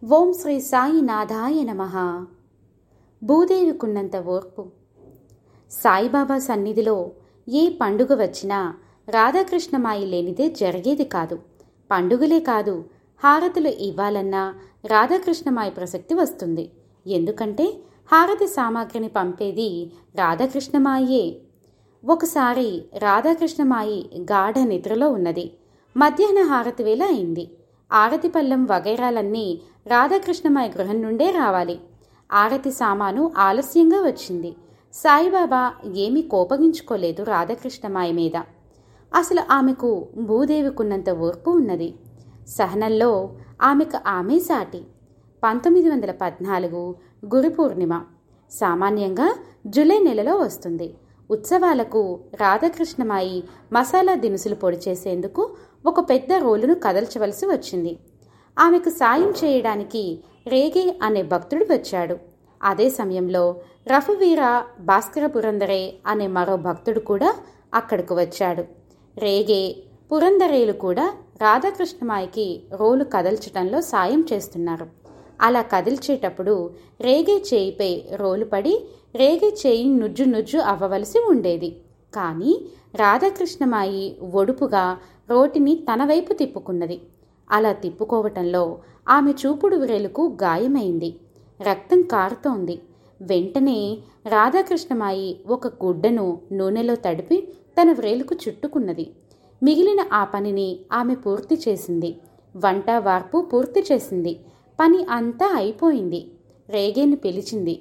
ఓం శ్రీ సాయినాథాయ నమ భూదేవికున్నంత ఓర్పు సాయిబాబా సన్నిధిలో ఏ పండుగ వచ్చినా రాధాకృష్ణమాయి లేనిదే జరిగేది కాదు పండుగలే కాదు హారతులు ఇవ్వాలన్నా రాధాకృష్ణమాయి ప్రసక్తి వస్తుంది ఎందుకంటే హారతి సామాగ్రిని పంపేది రాధాకృష్ణమాయే ఒకసారి రాధాకృష్ణమాయి గాఢ నిద్రలో ఉన్నది మధ్యాహ్న హారతి వేళ అయింది ఆరతి పళ్ళెం వగైరాలన్నీ రాధాకృష్ణమాయి గృహం నుండే రావాలి ఆరతి సామాను ఆలస్యంగా వచ్చింది సాయిబాబా ఏమీ కోపగించుకోలేదు రాధాకృష్ణమాయి మీద అసలు ఆమెకు భూదేవికున్నంత ఓర్పు ఉన్నది సహనంలో ఆమెకు ఆమె సాటి పంతొమ్మిది వందల పద్నాలుగు గురు పూర్ణిమ సామాన్యంగా జూలై నెలలో వస్తుంది ఉత్సవాలకు రాధాకృష్ణమాయి మసాలా దినుసులు పొడి చేసేందుకు ఒక పెద్ద రోలును కదల్చవలసి వచ్చింది ఆమెకు సాయం చేయడానికి రేగే అనే భక్తుడు వచ్చాడు అదే సమయంలో రఫువీర భాస్కర పురందరే అనే మరో భక్తుడు కూడా అక్కడకు వచ్చాడు రేగే పురందరేలు కూడా రాధాకృష్ణమాయికి రోలు కదల్చటంలో సాయం చేస్తున్నారు అలా కదిల్చేటప్పుడు రేగే చేయిపై రోలు పడి రేగే చేయి నుజ్జు నుజ్జు అవ్వవలసి ఉండేది కానీ రాధాకృష్ణమాయి ఒడుపుగా రోటిని తన వైపు తిప్పుకున్నది అలా తిప్పుకోవటంలో ఆమె చూపుడు వ్రేలుకు గాయమైంది రక్తం కారుతోంది వెంటనే రాధాకృష్ణమాయి ఒక గుడ్డను నూనెలో తడిపి తన వ్రేలుకు చుట్టుకున్నది మిగిలిన ఆ పనిని ఆమె పూర్తి చేసింది వంట వార్పు పూర్తి చేసింది పని అంతా అయిపోయింది రేగేను పిలిచింది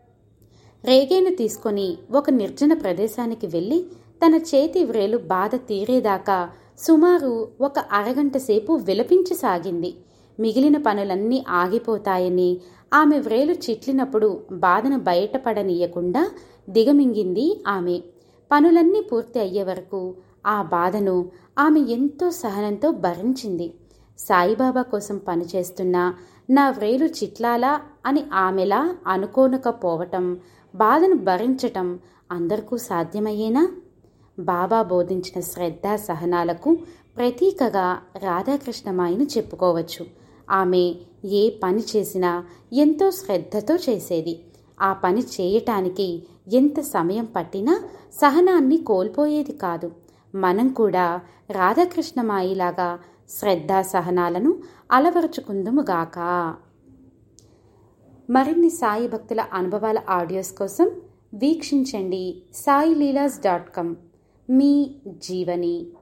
రేగేను తీసుకొని ఒక నిర్జన ప్రదేశానికి వెళ్ళి తన చేతి వ్రేలు బాధ తీరేదాకా సుమారు ఒక అరగంట సేపు విలపించసాగింది మిగిలిన పనులన్నీ ఆగిపోతాయని ఆమె వ్రేలు చిట్లినప్పుడు బాధను బయటపడనీయకుండా దిగమింగింది ఆమె పనులన్నీ పూర్తి అయ్యే వరకు ఆ బాధను ఆమె ఎంతో సహనంతో భరించింది సాయిబాబా కోసం పనిచేస్తున్న నా వ్రేలు చిట్లాలా అని ఆమెలా అనుకోనకపోవటం బాధను భరించటం అందరికీ సాధ్యమయ్యేనా బాబా బోధించిన శ్రద్ధ సహనాలకు ప్రతీకగా రాధాకృష్ణమాయిని చెప్పుకోవచ్చు ఆమె ఏ పని చేసినా ఎంతో శ్రద్ధతో చేసేది ఆ పని చేయటానికి ఎంత సమయం పట్టినా సహనాన్ని కోల్పోయేది కాదు మనం కూడా రాధాకృష్ణమాయిలాగా శ్రద్ధా సహనాలను అలవరుచుకుందుముగాక మరిన్ని సాయి భక్తుల అనుభవాల ఆడియోస్ కోసం వీక్షించండి సాయి లీలాస్ డాట్ కామ్ మీ జీవని